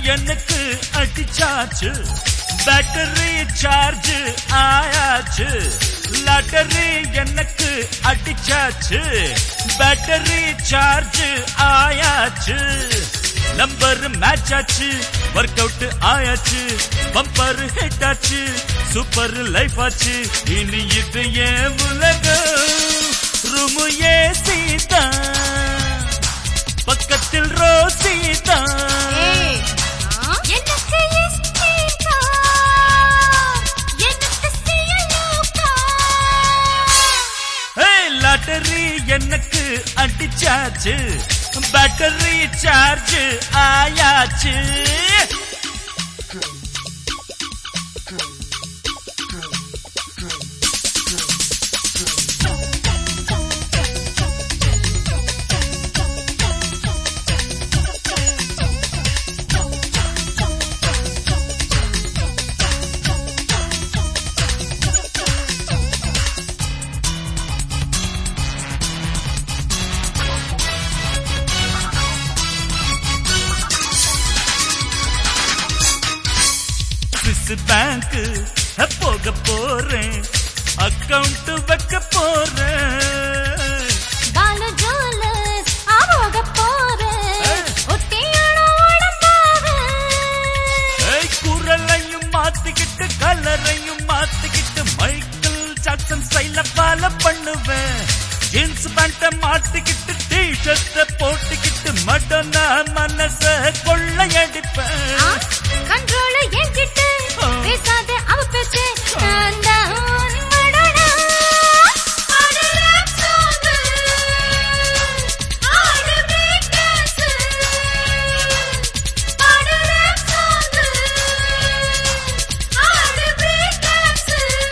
எனக்கு அடிச்சாச்சு battery charge ஆயாச்சு லாட்டரி எனக்கு அடிச்சாச்சு பேட்டரி சார்ஜ் ஆயாச்சு நம்பர் மேட்ச் ஆச்சு ஒர்க் அவுட் ஆயாச்சு பம்பர் ஹிட் ஆச்சு சூப்பர் லைஃப் ஆச்சு இனி இது ஏன் உலகம் ரூமு ஏசிதா பக்கத்தில் ரோசிதா எனக்கு இஸ்திகா எனக்கு சியலோகா லாட்டரி எனக்கு அடிச்சாச்சு பேட்டரி சார்ஜ் ஆயாச்சு சுவிஸ் பேங்க் போக போறேன் அக்கவுண்ட் வைக்க போறேன் பாலு ஜுவல்லர்ஸ் ஆரோக போறேன் ஒட்டியான உடம்பாக ஏய், குரலையும் மாத்திக்கிட்டு கலரையும் மாத்திக்கிட்டு மைக்கேல் ஜாக்சன் ஸ்டைல ஃபாலோ பண்ணுவேன் ஜீன்ஸ் பேண்ட மாட்டிக்கிட்டு டி ஷர்ட்ட போட்டுக்கிட்டு மடனா மனச கொள்ளையடிப்பேன் கண்ட்ரோல் என்கிட்ட ஆ. பேசாத அவ பேச்சு நான் தான் மடனா ஆடு rap song ஆடு break dance ஆடு rap song ஆடு break dance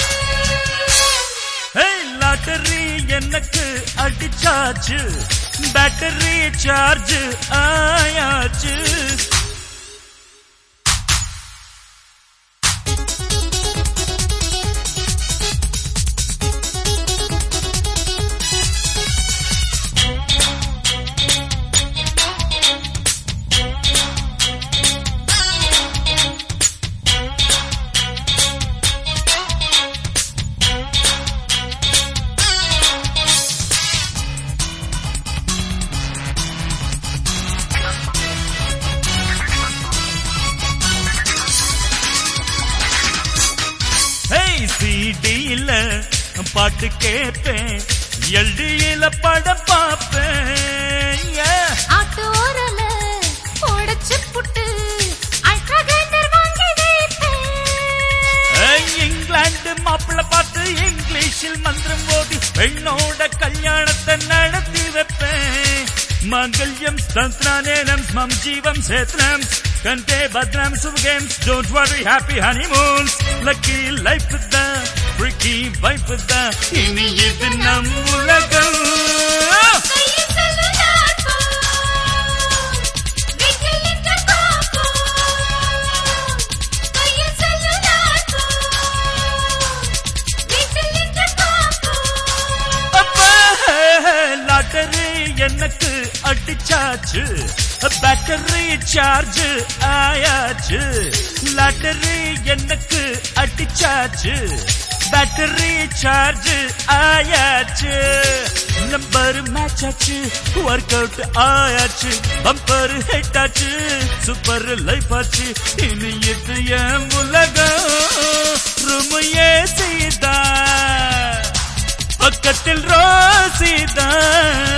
ஏய், லாட்டரி எனக்கு அடிச்சாச்சு பேட்டரி சார்ஜ் ஆயாச்சு ஹேய் சிடியில பாட்டு கேட்பேன் எல்டியில படம் பார்ப்பேன் Yeah. ஆட்டோரல உடைச்சு புட்டு அல்ட்ரா கிரைண்டர் வாங்கி வைப்பேன் ஏய், இங்கிலாந்து மாப்பிள்ள பார்த்து இங்கிலீஷில் மந்திரம் ஓதி பெண்ணோட கல்யாணத்தை நடத்தி வைப்பேன் மங்கல்யம் ஸ்தத்ரானேனம் மம் ஜீவம் சேத்ரம் கண்டே பத்ரம் சுகேம்ஸ் don't worry happy honeymoons lucky life தான் ஃப்ரிக்கி வைஃப் தான் இனி இது நம் உலகம் கையில் செல்லுலார் போல் வீட்டில் நின்ற பாப்போம் கையில் செல்லுலார் போல் வீட்டில் நின்ற பாப்போம் அப்பா, லாட்டரி எனக்கு அடிச்சாச்சு பேட்டரி சார்ஜ் ஆயாச்சு லாட்டரி எனக்கு அடிச்சாச்சு பேட்டரி சார்ஜ் ஆயாச்சு நம்பர் மேட்ச் ஆச்சு ஒர்க் அவுட் ஆயாச்சு பம்பர் ஹிட் ஆச்சு சூப்பர் லைஃப் ஆச்சு இனி இது என் உலகம் ரூம் ஏசிதான் பக்கத்தில் ரோசிதான்